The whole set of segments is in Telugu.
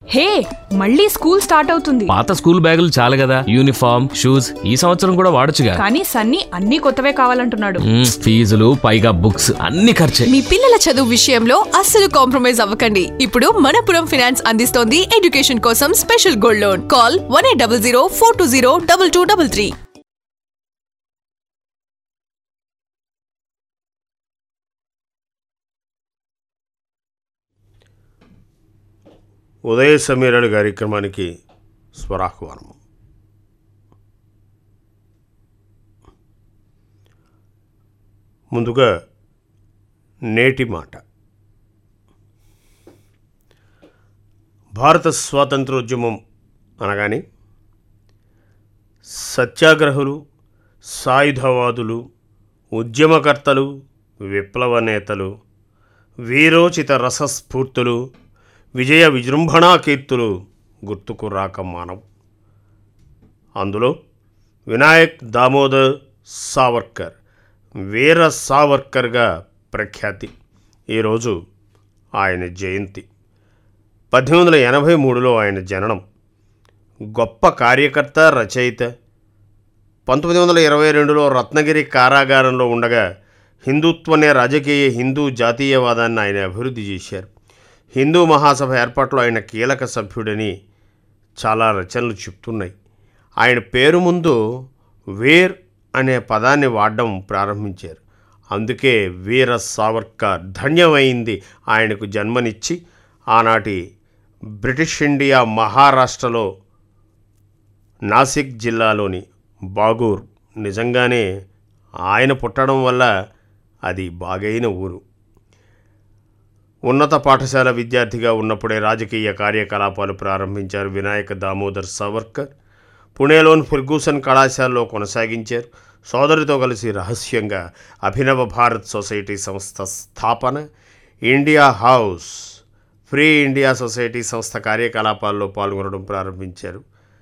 హే మళ్ళీ స్కూల్ స్టార్ట్ అవుతుంది పాత స్కూల్ బ్యాగులు చాలు కదా యూనిఫామ్ షూస్ ఈ సంవత్సరం కూడా వాడొచ్చుగా కానీ సన్నీ అన్ని కొత్తవే కావాలంటున్నాడు మ్మ్, ఫీజులు పైగా బుక్స్ అన్ని ఖర్చే మీ పిల్లల చదువు విషయంలో అస్సలు కాంప్రమైజ్ అవ్వకండి ఇప్పుడు మనపురం ఫినాన్స్ అందిస్తోంది ఎడ్యుకేషన్ కోసం special gold loan call one eight double zero four two zero double two double three ఉదయ సమీరణ కార్యక్రమానికి స్వరాహ్వానం ముందుగా నేటి మాట భారత స్వాతంత్రోద్యమం అనగానే సత్యాగ్రహులు సాయుధవాదులు ఉద్యమకర్తలు విప్లవ నేతలు వీరోచిత రసస్ఫూర్తులు విజయ విజృంభణా కీర్తులు గుర్తుకు రాక మానవు అందులో వినాయక్ దామోదర్ సావర్కర్ వీర సావర్కర్గా ప్రఖ్యాతి ఈరోజు ఆయన జయంతి పద్దెనిమిది వందల ఎనభై మూడులో ఆయన జననం గొప్ప కార్యకర్త రచయిత పంతొమ్మిది వందల ఇరవై రెండులో రత్నగిరి కారాగారంలో ఉండగా హిందుత్వనే రాజకీయ హిందూ జాతీయవాదాన్ని ఆయన అభివృద్ధి చేశారు హిందూ మహాసభ ఏర్పాట్లో ఆయన కీలక సభ్యుడని చాలా రచనలు చెప్తున్నాయి ఆయన పేరు ముందు వీర్ అనే పదాన్ని వాడడం ప్రారంభించారు అందుకే వీర సావర్కర్ ధన్యమైంది ఆయనకు జన్మనిచ్చి ఆనాటి బ్రిటిష్ ఇండియా మహారాష్ట్రలో నాసిక్ జిల్లాలోని బాగూర్ నిజంగానే ఆయన పుట్టడం వల్ల అది బాగైన ఊరు ఉన్నత పాఠశాల విద్యార్థిగా ఉన్నప్పుడే రాజకీయ కార్యకలాపాలు ప్రారంభించారు వినాయక దామోదర్ సావర్కర్ పుణేలోని ఫిర్గూసన్ కళాశాలలో కొనసాగించారు సోదరితో కలిసి రహస్యంగా అభినవ భారత్ సొసైటీ సంస్థ స్థాపన India house free India society సంస్థ కార్యకలాపాల్లో పాల్గొనడం ప్రారంభించారు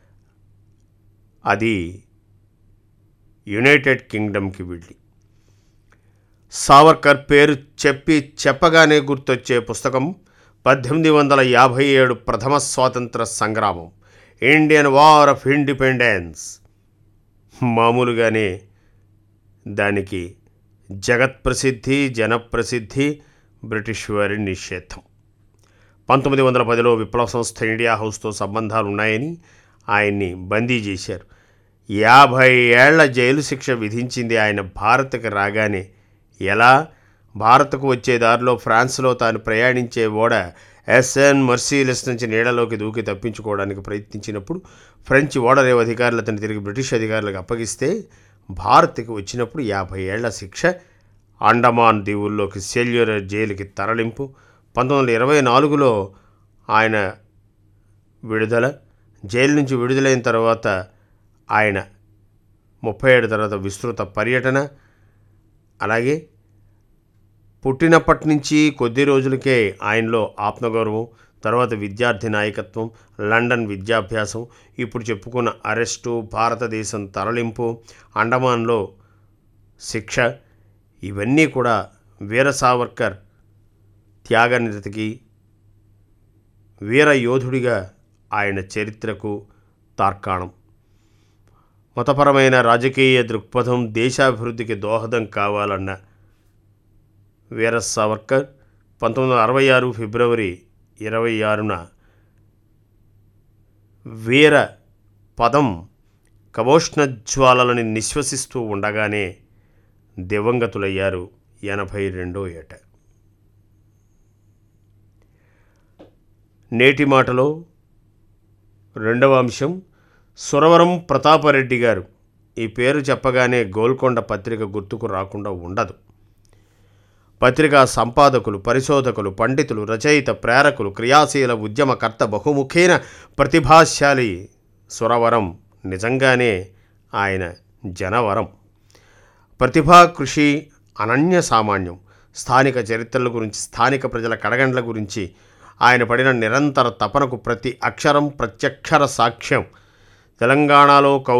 అది యునైటెడ్ కింగ్డమ్కి వెళ్ళి సావర్కర్ పేరు చెప్పి చెప్పగానే గుర్తొచ్చే పుస్తకం పద్దెనిమిది వందల యాభై ఏడు ప్రథమ స్వాతంత్ర సంగ్రామం ఇండియన్ వార్ ఆఫ్ ఇండిపెండెన్స్ మామూలుగానే దానికి జగత్ ప్రసిద్ధి జనప్రసిద్ధి బ్రిటిష్ వారి నిషేధం పంతొమ్మిది వందల పదిలో విప్లవ సంస్థ ఇండియా హౌస్తో సంబంధాలు ఉన్నాయని ఆయన్ని బందీ చేశారు యాభై ఏళ్ల జైలు శిక్ష విధించింది ఆయన భారత్కి రాగానే ఎలా భారత్కు వచ్చే దారిలో ఫ్రాన్స్లో తాను ప్రయాణించే ఓడ ఎస్ఎన్ మర్సీలెస్ నుంచి నీడలోకి దూకి తప్పించుకోవడానికి ప్రయత్నించినప్పుడు ఫ్రెంచ్ ఓడరేవు అధికారులు అతను తిరిగి బ్రిటిష్ అధికారులకు అప్పగిస్తే భారత్కి వచ్చినప్పుడు యాభై ఏళ్ల శిక్ష అండమాన్ దీవుల్లోకి సెల్యులర్ జైలుకి తరలింపు పంతొమ్మిది వందల ఇరవై నాలుగులో ఆయన విడుదల జైలు నుంచి విడుదలైన తర్వాత ఆయన ముప్పై ఏడు తర్వాత విస్తృత పర్యటన అలాగే పుట్టినప్పటి నుంచి కొద్ది రోజులకే ఆయనలో ఆత్మగౌరవం తర్వాత విద్యార్థి నాయకత్వం లండన్ విద్యాభ్యాసం ఇప్పుడు చెప్పుకున్న అరెస్టు భారతదేశం తరలింపు అండమాన్లో శిక్ష ఇవన్నీ కూడా వీర సావర్కర్ త్యాగనిరతికి వీర యోధుడిగా ఆయన చరిత్రకు తార్కాణం మతపరమైన రాజకీయ దృక్పథం దేశాభివృద్ధికి దోహదం కావాలన్న వీర సావర్కర్ పంతొమ్మిది వందల అరవై ఆరు ఫిబ్రవరి ఇరవై ఆరున వీర పదం కవోష్ణ జ్వాలలని నిశ్వసిస్తూ ఉండగానే దివంగతులయ్యారు ఎనభై రెండో ఏట నేటి మాటలో రెండవ అంశం సురవరం ప్రతాపరెడ్డి గారు ఈ పేరు చెప్పగానే గోల్కొండ పత్రిక గుర్తుకు రాకుండా ఉండదు పత్రికా సంపాదకులు పరిశోధకులు పండితులు రచయిత ప్రేరకులు క్రియాశీల ఉద్యమకర్త బహుముఖేన ప్రతిభాశాలి సురవరం నిజంగానే ఆయన జనవరం ప్రతిభా కృషి అనన్య సామాన్యం స్థానిక చరిత్రల గురించి స్థానిక ప్రజల కడగండ్ల గురించి ఆయన పడిన నిరంతర తపనకు ప్రతి అక్షరం ప్రత్యక్షర సాక్ష్యం తెలంగాణలో కౌ